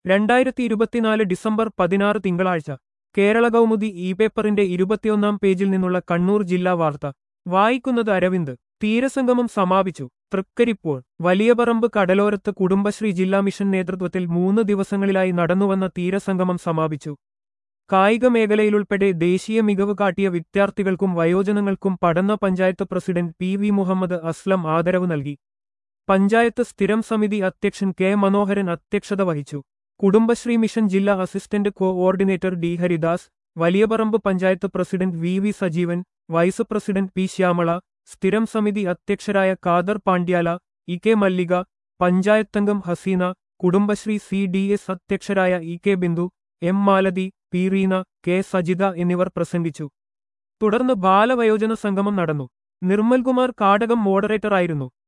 രണ്ടായിരത്തി ഇരുപത്തിനാല് ഡിസംബർ പതിനാറ് തിങ്കളാഴ്ച കേരള കൗമുദി ഇ പേപ്പറിന്റെ ഇരുപത്തിയൊന്നാം പേജിൽ നിന്നുള്ള കണ്ണൂർ ജില്ലാ വാർത്ത വായിക്കുന്നത് അരവിന്ദ് തീരസംഗമം സമാപിച്ചു തൃക്കരിപ്പോൾ വലിയപറമ്പ് കടലോരത്ത് കുടുംബശ്രീ ജില്ലാ മിഷൻ നേതൃത്വത്തിൽ മൂന്ന് ദിവസങ്ങളിലായി നടന്നുവന്ന തീരസംഗമം സമാപിച്ചു കായിക മേഖലയിലുൾപ്പെടെ ദേശീയ മികവ് കാട്ടിയ വിദ്യാർത്ഥികൾക്കും വയോജനങ്ങൾക്കും Padanna panchayat president P V Muhammad Aslam ആദരവ് നൽകി പഞ്ചായത്ത് സ്ഥിരം സമിതി അധ്യക്ഷൻ കെ മനോഹരൻ അധ്യക്ഷത വഹിച്ചു കുടുംബശ്രീ മിഷൻ ജില്ലാ assistant coordinator D Haridas Valiyaparamba panchayat president V V Sajeevan vice president P Shyamala സ്ഥിരം സമിതി അധ്യക്ഷരായ ഖാദർ പാണ്ഡ്യാല ഇ കെ മല്ലിക പഞ്ചായത്തംഗം Haseena Kudumbashree C D S അധ്യക്ഷരായ E K Bindu M Malathi P Reena K Sajitha എന്നിവർ പ്രസംഗിച്ചു തുടർന്ന് ബാലവയോജന സംഗമം നടന്നു നിർമ്മൽകുമാർ കാടകം മോഡറേറ്ററായിരുന്നു